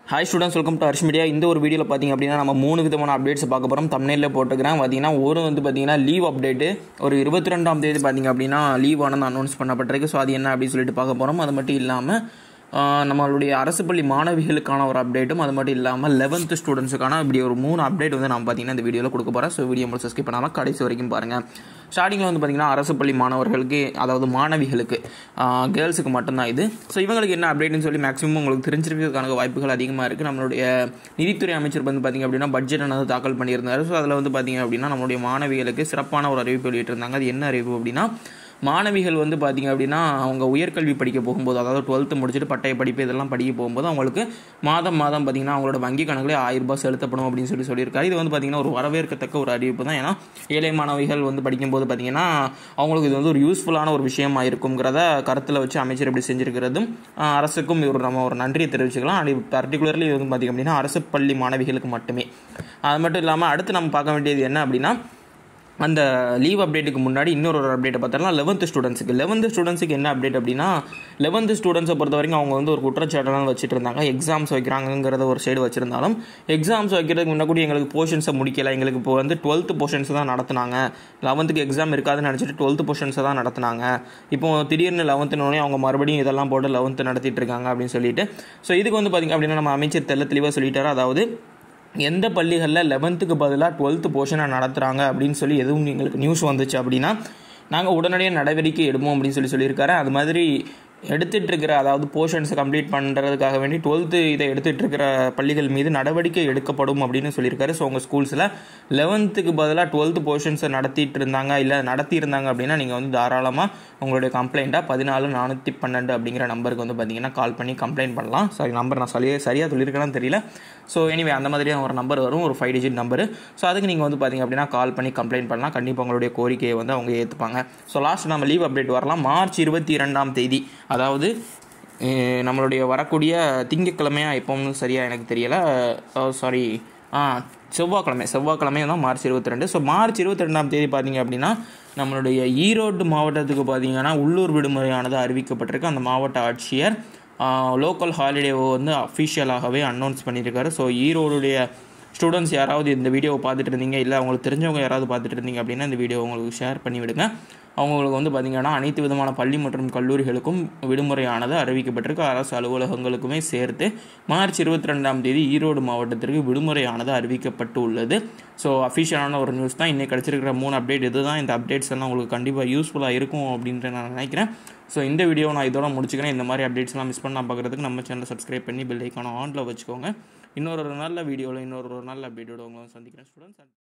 hi students welcome to Harsh media இந்த ஒரு வீடியோவில் பார்த்தீங்க அப்படின்னா நம்ம மூணு விதமான அப்டேட்ஸ் பார்க்க போகிறோம் தமிழில் போட்டுக்கிறேன் பார்த்தீங்கன்னா ஒரு வந்து பார்த்தீங்கன்னா லீவ் அப்டேட்டு ஒரு இருபத்தி ரெண்டாம் தேதி பார்த்தீங்க அப்படின்னா லீவ் ஆனது அனௌன்ஸ் பண்ணப்பட்டிருக்கு ஸோ அது என்ன அப்படின்னு சொல்லிட்டு பார்க்க போகிறோம் அது மட்டும் இல்லாமல் ஆஹ், நம்மளுடைய அரசு பள்ளி மாணவிகளுக்கான ஒரு அப்டேட்டும் அது மட்டும் இல்லாமல் லெவன்த்து ஸ்டூடெண்ட்ஸுக்கான இப்படி ஒரு மூணு அப்டேட் வந்து நான் பார்த்தீங்கன்னா இந்த வீடியோவில் கொடுக்க போகிறேன் ஸோ வீடியோ முடிச்சு ஸ்கிப் பண்ணாமல் கடைசி வரைக்கும் பாருங்கள் ஸ்டார்டிங்கில் வந்து பார்த்தீங்கன்னா அரசு பள்ளி மாணவர்களுக்கு அதாவது மாணவிகளுக்கு கேர்ள்ஸுக்கு மட்டும்தான் இது ஸோ இவங்களுக்கு என்ன அப்டேட்னு சொல்லி மேக்ஸிமம் உங்களுக்கு தெரிஞ்சிருக்கிறதுக்கான வாய்ப்புகள் அதிகமாக இருக்குது நம்மளுடைய நிதித்துறை அமைச்சர் வந்து பார்த்திங்க அப்படின்னா பட்ஜெட் வந்து தாக்கல் பண்ணியிருந்தார் ஸோ அதில் வந்து பார்த்திங்க அப்படின்னா நம்மளுடைய மாணவிகளுக்கு சிறப்பான ஒரு அறிவிப்பு வெளியிட்டிருந்தாங்க அது என்ன அறிவிப்பு அப்படின்னா மாணவிகள் வந்து பார்த்திங்க அப்படின்னா அவங்க உயர்கல்வி படிக்க போகும்போது அதாவது டுவெல்த்து முடிச்சுட்டு பட்டய படிப்பு இதெல்லாம் படிக்க போகும்போது அவங்களுக்கு மாதம் மாதம் பார்த்திங்கன்னா அவங்களோட வங்கி கணக்கில் ஆயிரம் ரூபாய் செலுத்தப்படும் அப்படின்னு சொல்லி சொல்லியிருக்காரு இது வந்து பார்த்திங்கன்னா ஒரு வரவேற்கத்தக்க ஒரு அறிவிப்பு தான் ஏன்னா ஏழை மாணவிகள் வந்து படிக்கும்போது பார்த்திங்கன்னா அவங்களுக்கு இது வந்து ஒரு யூஸ்ஃபுல்லான ஒரு விஷயமா இருக்குங்கிறத கருத்தில் வச்சு அமைச்சர் இப்படி செஞ்சிருக்கிறதும் ஆஹ், அரசுக்கும் ஒரு நம்ம ஒரு நன்றியை தெரிவிச்சுக்கலாம் அது பர்டிகுலர்லி இது வந்து பார்த்திங்க அப்படின்னா அரசு பள்ளி மாணவிகளுக்கு மட்டுமே அது மட்டும் இல்லாமல் அடுத்து நம்ம பார்க்க வேண்டியது என்ன அப்படின்னா அந்த லீவ் அப்டேட்டுக்கு முன்னாடி இன்னொரு ஒரு அப்டேட்டை பார்த்தோம்னா லெவன்த்து ஸ்டூடெண்ட்ஸுக்கு லெவன்த்து ஸ்டூடெண்ட்ஸுக்கு என்ன அப்டேட் அப்படின்னா லெவன்த்து ஸ்டூடெண்ட்ஸை பொறுத்த வரைக்கும் அவங்க வந்து ஒரு குற்றச்சாட்டெல்லாம் வச்சுட்டு இருந்தாங்க எக்ஸாம்ஸ் வைக்கிறாங்கங்கிறத ஒரு சைடு வச்சிருந்தாலும் எக்ஸாம்ஸ் வைக்கிறதுக்கு முன்னாடி எங்களுக்கு போர்ஷன்ஸை முடிக்கல எங்களுக்கு இப்போ வந்து டுவெல்த்து போர்ஷன்ஸ் தான் நடத்துனாங்க லெவன்த்துக்கு எக்ஸாம் இருக்காதுன்னு நினச்சிட்டு டுவெல்த்து போர்ஷன்ஸை தான் நடத்துனாங்க இப்போ திடீர்னு லெவன்த்துனோடனே அவங்க மறுபடியும் இதெல்லாம் போட்டு லெவன்த்து நடத்திட்டு இருக்காங்க அப்படின்னு சொல்லிட்டு ஸோ இதுக்கு வந்து பார்த்திங்க அப்படின்னா நம்ம அமைச்சர் தெல்ல தெளிவாக சொல்லிட்டாரு அதாவது எந்த பள்ளிகளில் லெவன்த்துக்கு பதிலாக டுவெல்த்து போர்ஷனை நடத்துகிறாங்க அப்படின்னு சொல்லி எதுவும் எங்களுக்கு நியூஸ் வந்துச்சு அப்படின்னா நாங்கள் உடனடியாக நடவடிக்கை எடுப்போம் அப்படின்னு சொல்லி சொல்லியிருக்காரு அது மாதிரி எடுத்துட்டு இருக்கிற அதாவது போர்ஷன்ஸை கம்ப்ளீட் பண்ணுறதுக்காக வேண்டி டுவெல்த்து இதை எடுத்துட்டு இருக்கிற பள்ளிகள் மீது நடவடிக்கை எடுக்கப்படும் அப்படின்னு சொல்லியிருக்காரு ஸோ உங்கள் ஸ்கூல்ஸில் லெவன்த்துக்கு பதிலாக டுவெல்த்து போர்ஷன்ஸை நடத்திட்டு இருந்தாங்க இல்லை நடத்தியிருந்தாங்க அப்படின்னா நீங்கள் வந்து தாராளமாக உங்களுடைய கம்ப்ளைண்ட்டாக பதினாலு நானூற்றி பன்னெண்டு அப்படிங்கிற நம்பருக்கு வந்து பார்த்தீங்கன்னா கால் பண்ணி கம்ப்ளைண்ட் பண்ணலாம் சாரி நம்பர் நான் சரியாக சரியாக சொல்லியிருக்கேன்னு தெரியல ஸோ எனிவே அந்த மாதிரியான ஒரு நம்பர் வரும் ஒரு ஃபைவ் டிஜிட் நம்பர் ஸோ அதுக்கு நீங்கள் வந்து பார்த்தீங்க அப்படின்னா கால் பண்ணி கம்ப்ளைண்ட் பண்ணலாம் கண்டிப்பாக உங்களுடைய கோரிக்கையை வந்து அவங்க ஏற்றுப்பாங்க ஸோ லாஸ்ட் நம்ம லீவ் அப்டேட் வரலாம் மார்ச் இருபத்தி இரண்டாம் தேதி அதாவது அஹ், நம்மளுடைய வரக்கூடிய திங்கட்கிழமையா எப்போன்னு சரியாக எனக்கு தெரியலை சாரி ஆ செவ்வாய்க்கிழமை செவ்வாய்க்கிழமை தான் மார்ச் இருபத்தி ரெண்டு ஸோ மார்ச் இருபத்தி ரெண்டாம் தேதி பார்த்தீங்க அப்படின்னா நம்மளுடைய ஈரோடு மாவட்டத்துக்கு பார்த்தீங்கன்னா உள்ளூர் விடுமுறையானது அறிவிக்கப்பட்டிருக்கு அந்த மாவட்ட ஆட்சியர் லோக்கல் ஹாலிடேவை வந்து அஃபிஷியலாகவே அனௌன்ஸ் பண்ணியிருக்காரு ஸோ ஈரோடுடைய ஸ்டூடெண்ட்ஸ் யாராவது இந்த வீடியோவை பார்த்துட்டு இருந்தீங்க இல்லை அவங்களுக்கு தெரிஞ்சவங்க யாராவது பார்த்துட்டு இருந்தீங்க அப்படின்னா இந்த வீடியோ உங்களுக்கு ஷேர் பண்ணி விடுங்க அவங்களுக்கு வந்து பார்த்திங்கன்னா அனைத்து விதமான பள்ளி மற்றும் கல்லூரிகளுக்கும் விடுமுறையானது அறிவிக்கப்பட்டிருக்கு அரசு அலுவலகங்களுக்குமே சேர்த்து மார்ச் இருபத்தி ரெண்டாம் தேதி ஈரோடு மாவட்டத்திற்கு விடுமுறையானது அறிவிக்கப்பட்டு உள்ளது ஸோ அஃபிஷியலான ஒரு நியூஸ் தான் இன்றைக்கி கிடச்சிருக்கிற மூணு அப்டேட் இதுதான் இந்த அப்டேட்ஸ் எல்லாம் உங்களுக்கு கண்டிப்பாக யூஸ்ஃபுல்லாக இருக்கும் அப்படின்ட்டு நான் நினைக்கிறேன் ஸோ இந்த வீடியோ நான் இதோட முடிச்சுக்கிறேன் இந்த மாதிரி அப்டேட்ஸ்லாம் மிஸ் பண்ணால் பார்க்குறதுக்கு நம்ம சேனலை சப்ஸ்கிரைப் பண்ணி பெல் ஐக்கான ஆனில் வச்சுக்கோங்க இன்னொரு ஒரு நல்ல வீடியோவில் இன்னொரு ஒரு நல்ல அப்டேட்டோட உங்களை வந்து சந்திக்கிறேன் ஸ்டூடெண்ட்ஸ்